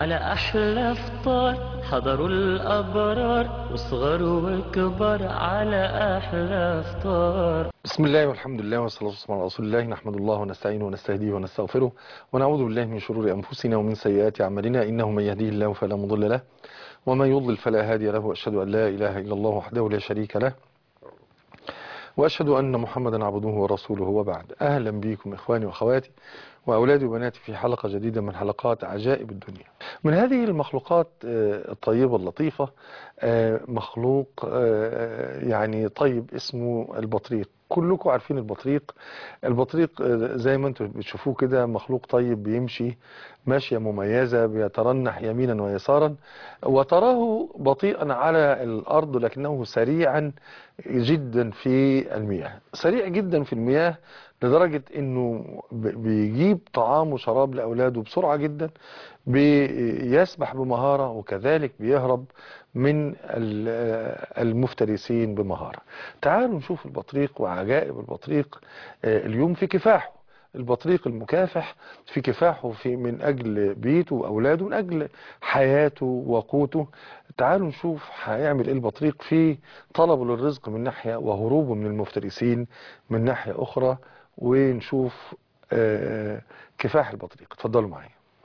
على أحلى فطار حضروا الأبرار وصغر وكبر على أحلى فطار بسم الله والحمد لله والصلاة والسلام على رسول الله نحمد الله ونستعينه ونستهديه ونستغفره ونعوذ بالله من شرور أنفسنا ومن سيئات أعمالنا إنه من يهديه الله فلا مضل له ومن يضلل فلا هادي له وأشهد أن لا إله إلا الله وحده لا شريك له وأشهد أن محمدا عبده ورسوله وبعد أهلا بكم إخواني وأخواتي وأولادي وبناتي في حلقة جديدة من حلقات عجائب الدنيا من هذه المخلوقات آه، الطيبة اللطيفة آه، مخلوق آه، يعني طيب اسمه البطريق كلكم عارفين البطريق البطريق آه، زي ما انتم بتشوفوه كده مخلوق طيب بيمشي ماشية مميزة بيترنح يمينا ويسارا وتراه بطيئا على الأرض لكنه سريعا جدا في المياه سريع جدا في المياه لدرجة انه ب- بيجيب طعام وشراب لأولاده بسرعة جدا بيسبح بمهارة وكذلك بيهرب من ال- المفترسين بمهارة تعالوا نشوف البطريق وعجائب البطريق آه، اليوم في كفاحه البطريق المكافح في كفاحه في من أجل بيته وأولاده من أجل حياته وقوته تعالوا نشوف هيعمل إيه البطريق في طلبه للرزق من ناحية وهروبه من المفترسين من ناحية أخرى ونشوف آه، كفاح البطريق اتفضلوا معايا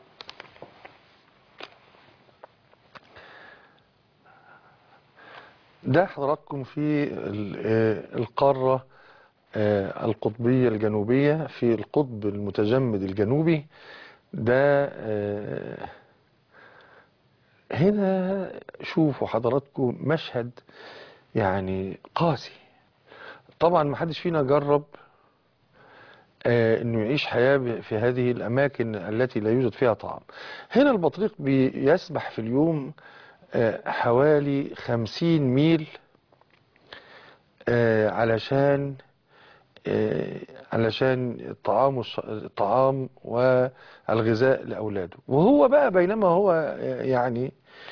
ده حضراتكم في ال- آه، القارة آه، القطبية الجنوبية في القطب المتجمد الجنوبي ده آه، هنا شوفوا حضراتكم مشهد يعني قاسي طبعا ما حدش فينا جرب آه، انه يعيش حياة ب- في هذه الاماكن التي لا يوجد فيها طعام هنا البطريق بيسبح في اليوم آه، حوالي خمسين ميل آه، علشان آه، علشان الطعام والش- الطعام والغذاء لأولاده وهو بقى بينما هو آه، يعني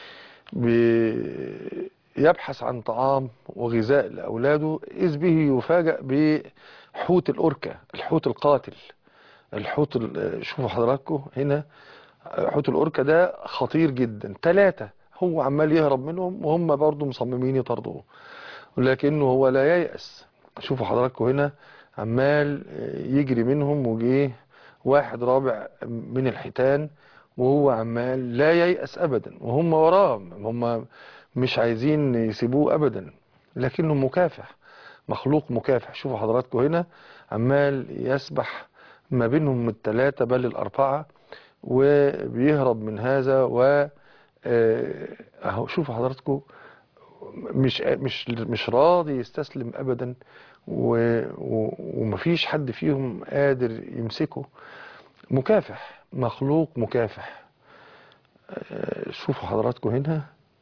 بي- يبحث عن طعام وغذاء لأولاده إذ به يفاجأ بحوت الأوركا الحوت القاتل الحوت ال- شوفوا حضراتكم هنا حوت الأوركا ده خطير جدا ثلاثة هو عمال يهرب منهم وهم برضو مصممين يطردوه ولكنه هو لا ييأس شوفوا حضراتكم هنا عمال يجري منهم وجيه واحد رابع من الحيتان وهو عمال لا ييأس أبدا وهم وراه هم مش عايزين يسيبوه أبدا لكنه مكافح مخلوق مكافح شوفوا حضراتكم هنا عمال يسبح ما بينهم الثلاثة بل الأربعة وبيهرب من هذا و آه، اهو شوفوا حضراتكم مش مش مش راضي يستسلم ابدا و- و- ومفيش حد فيهم قادر يمسكه مكافح مخلوق مكافح آه، شوفوا حضراتكم هنا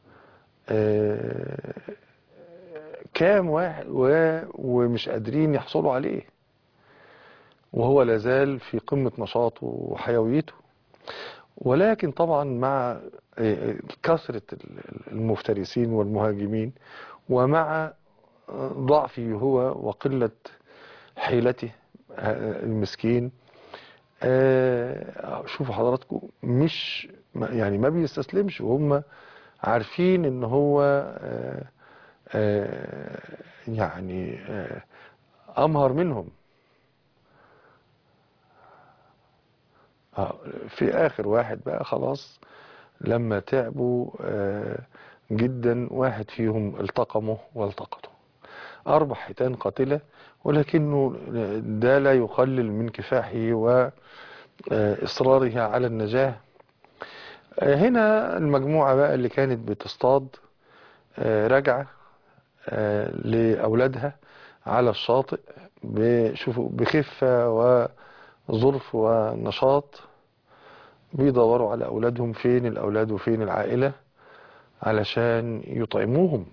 آه، كام واحد و- ومش قادرين يحصلوا عليه وهو لازال في قمة نشاطه وحيويته ولكن طبعا مع آه، كثرة المفترسين والمهاجمين ومع ضعفه هو وقلة حيلته آه، المسكين آه، شوفوا حضراتكم مش ما- يعني ما بيستسلمش وهم عارفين ان هو آه، آه، يعني آه، امهر منهم آه، في اخر واحد بقى خلاص لما تعبوا آه، جدا واحد فيهم التقمه والتقطه اربع حيتان قاتلة ولكنه ده لا يقلل من كفاحه واصراره على النجاة آه، هنا المجموعة بقى اللي كانت بتصطاد آه، راجعة آه، لأولادها على الشاطئ بشوفوا بخفة وظرف ونشاط بيدوروا على أولادهم فين الأولاد وفين العائلة علشان يطعموهم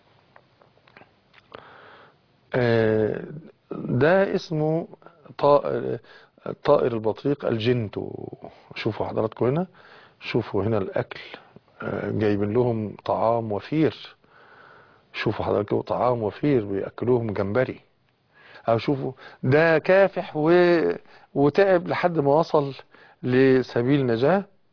آه، ده اسمه طائر طائر البطريق الجنتو شوفوا حضراتكم هنا شوفوا هنا الأكل آه، جايبين لهم طعام وفير شوفوا حضراتكم طعام وفير بيأكلوهم جمبري أو شوفوا ده كافح و... وتعب لحد ما وصل لسبيل نجاة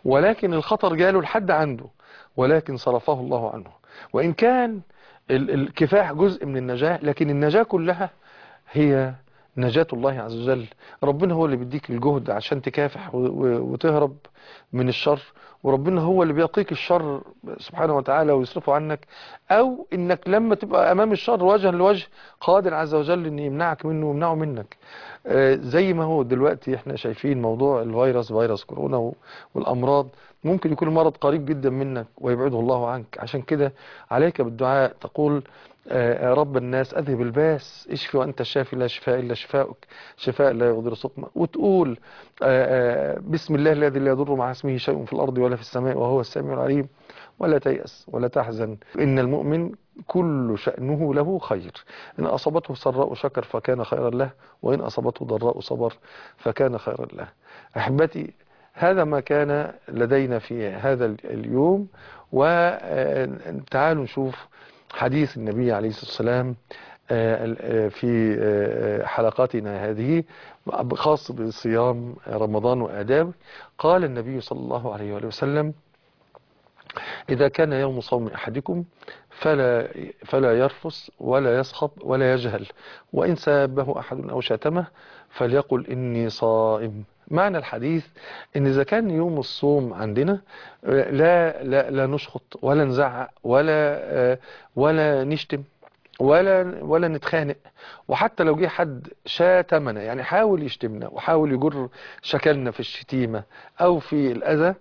ولكن الخطر جاله لحد عنده ولكن صرفه الله عنه وإن كان ال- الكفاح جزء من النجاة لكن النجاة كلها هي نجاة الله عز وجل ربنا هو اللي بيديك الجهد عشان تكافح و- و- وتهرب من الشر وربنا هو اللي بيقيك الشر سبحانه وتعالى ويصرفه عنك او انك لما تبقى امام الشر وجها لوجه قادر عز وجل ان يمنعك منه ويمنعه منك آه، زي ما هو دلوقتي احنا شايفين موضوع الفيروس فيروس كورونا و- والامراض ممكن يكون المرض قريب جدا منك ويبعده الله عنك عشان كده عليك بالدعاء تقول آه، يا رب الناس اذهب الباس اشفي وانت الشافي لا شفاء الا شفاؤك شفاء لا يغادر سقما وتقول آه، آه، بسم الله الذي لا يضر مع اسمه شيء في الارض ولا في السماء وهو السميع العليم ولا تيأس ولا تحزن إن المؤمن كل شأنه له خير إن أصابته سراء شكر فكان خيرا له وإن أصابته ضراء صبر فكان خيرا له أحبتي هذا ما كان لدينا في هذا ال- اليوم وتعالوا نشوف حديث النبي عليه الصلاة والسلام آه، ال- آه، في آه، حلقاتنا هذه خاص بصيام رمضان وآدابه قال النبي صلى الله عليه وآله وسلم إذا كان يوم صوم أحدكم فلا فلا يرفث ولا يسخط ولا يجهل وإن سابه أحد أو شتمه فليقل إني صائم معنى الحديث إن إذا كان يوم الصوم عندنا آه، لا لا لا نشخط ولا نزعق ولا آه، ولا نشتم ولا ولا نتخانق وحتى لو جه حد شاتمنا يعني حاول يشتمنا وحاول يجر شكلنا في الشتيمة أو في الأذى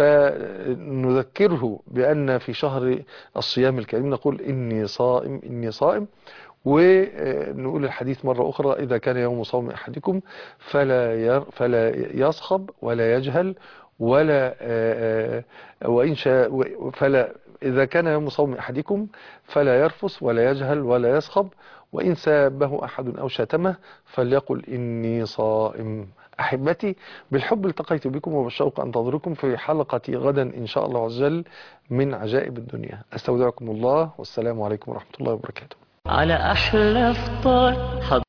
فنذكره بأن في شهر الصيام الكريم نقول إني صائم إني صائم ونقول الحديث مرة أخرى إذا كان يوم صوم أحدكم فلا ير فلا يصخب ولا يجهل ولا آه، آه، وإن شاء فلا إذا كان يوم صوم أحدكم فلا يرفث ولا يجهل ولا يصخب وإن سابه أحد أو شتمه فليقل إني صائم أحبتي بالحب التقيت بكم وبالشوق أنتظركم في حلقة غدا إن شاء الله عز وجل من عجائب الدنيا أستودعكم الله والسلام عليكم ورحمة الله وبركاته على أحلى فطار